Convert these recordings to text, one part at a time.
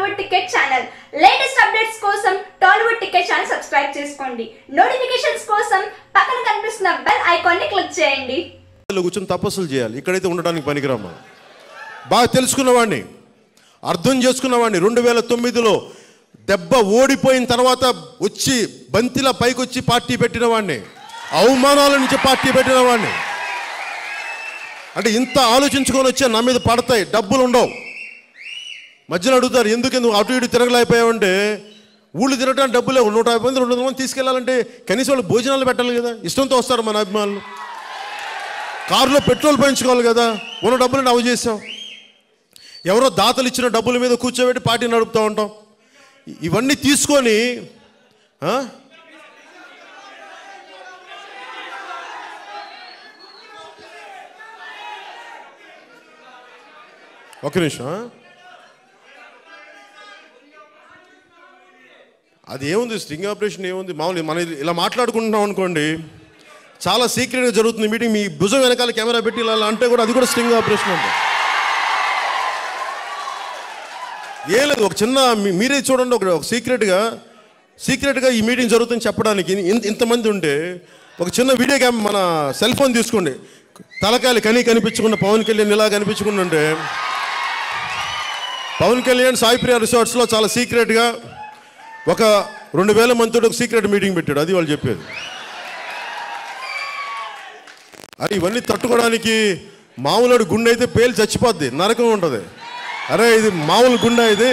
Tollywood ticket channel latest updates కోసం Tollywood ticket channel subscribe చేసుకోండి notifications కోసం పక్కన కనిపిస్తున్న బెల్ ఐకాన్ ని క్లిక్ చేయండి లో కూర్చొని తపస్సులు చేయాలి ఇక్కడైతే ఉండడానికి పనికిరాం మనం బాగా తెలుసుకున్నవాడిని అర్థం చేసుకున్నవాడిని రెండు వేల తొమ్మిదిలో దెబ్బ ఓడిపోయిన తర్వాత వచ్చి బంతిలా పైకి వచ్చి పార్టీ పెట్టిన వాడిని అవమానాల నుంచి పార్టీ పెట్టిన వాడిని అంటే ఇంత ఆలోచించుకొని వచ్చే నా మీద పడతాయి డబ్బులు ఉండవు మధ్యలో అడుగుతారు ఎందుకు ఎందుకు అటు ఇటు తిరగలేకపోయావంటే ఊళ్ళు తిరగడానికి డబ్బులు లేవు నూట యాభై మంది రెండు వందల మంది తీసుకెళ్ళాలంటే కనీసం వాళ్ళు భోజనాలు పెట్టాలి కదా ఇష్టంతో వస్తారు మన అభిమానులు కారులో పెట్రోల్ పోయించుకోవాలి కదా ఉన్న డబ్బులు అవి చేసాం ఎవరో దాతలు ఇచ్చిన డబ్బుల మీద కూర్చోబెట్టి పార్టీ నడుపుతూ ఉంటాం ఇ- ఇవన్నీ తీసుకొని ఆ? ఒక నిమిషం ఆ? అది ఏముంది స్ట్రింగ్ ఆపరేషన్ ఏముంది మామూలు మన ఇది ఇలా మాట్లాడుకుంటున్నాం అనుకోండి చాలా సీక్రెట్గా జరుగుతుంది మీటింగ్ మీ భుజం వెనకాల కెమెరా పెట్టి ఇలా అంటే కూడా అది కూడా స్ట్రింగ్ ఆపరేషన్ ఉంటుంది ఏం లేదు ఒక చిన్న మీ- మీరే చూడండి ఒక ఒక సీక్రెట్గా సీక్రెట్గా ఈ మీటింగ్ జరుగుతుంది చెప్పడానికి ఇన్- ఇంతమంది ఉంటే ఒక చిన్న వీడియో క్యామ్ మన సెల్ ఫోన్ తీసుకోండి తలకాయలు కనీ కనిపించకుండా పవన్ కళ్యాణ్ ఇలా కనిపించకుండా ఉంటే పవన్ కళ్యాణ్ సాయిప్రియ రిసార్ట్స్లో చాలా సీక్రెట్గా ఒక రెండు వేల మందితో ఒక సీక్రెట్ మీటింగ్ పెట్టాడు అది వాళ్ళు చెప్పేది అది ఇవన్నీ తట్టుకోవడానికి మామూలు గుండె అయితే పేలు చచ్చిపోద్ది నరకం ఉంటుంది అరే ఇది మామూలు గుండె ఇది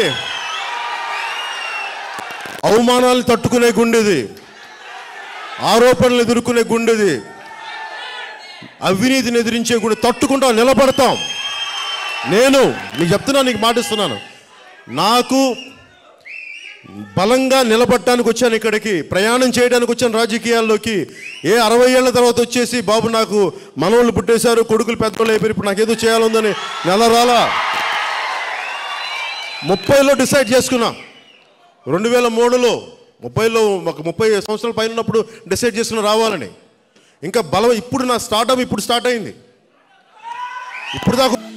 అవమానాలు తట్టుకునే గుండెది ఆరోపణలు ఎదుర్కొనే గుండెది అవినీతిని ఎదిరించే గుండె తట్టుకుంటాం నిలబడతాం నేను నీకు చెప్తున్నా నీకు మాటిస్తున్నాను నాకు బలంగా నిలబడటానికి వచ్చాను ఇక్కడికి ప్రయాణం చేయడానికి వచ్చాను రాజకీయాల్లోకి ఏ అరవై ఏళ్ల తర్వాత వచ్చేసి బాబు నాకు మనవళ్ళు పుట్టేశారు కొడుకులు పెద్దోళ్ళు అయిపోయారు ఇప్పుడు నాకు ఏదో చేయాలందని నెల రాలా ముప్పైలో డిసైడ్ చేసుకున్నా రెండు వేల మూడులో ముప్పైలో ఒక ముప్పై సంవత్సరాల పైన ఉన్నప్పుడు డిసైడ్ చేసుకుని రావాలని ఇంకా బలం ఇప్పుడు నా స్టార్ట్అప్ ఇప్పుడు స్టార్ట్ అయింది ఇప్పుడు దాకా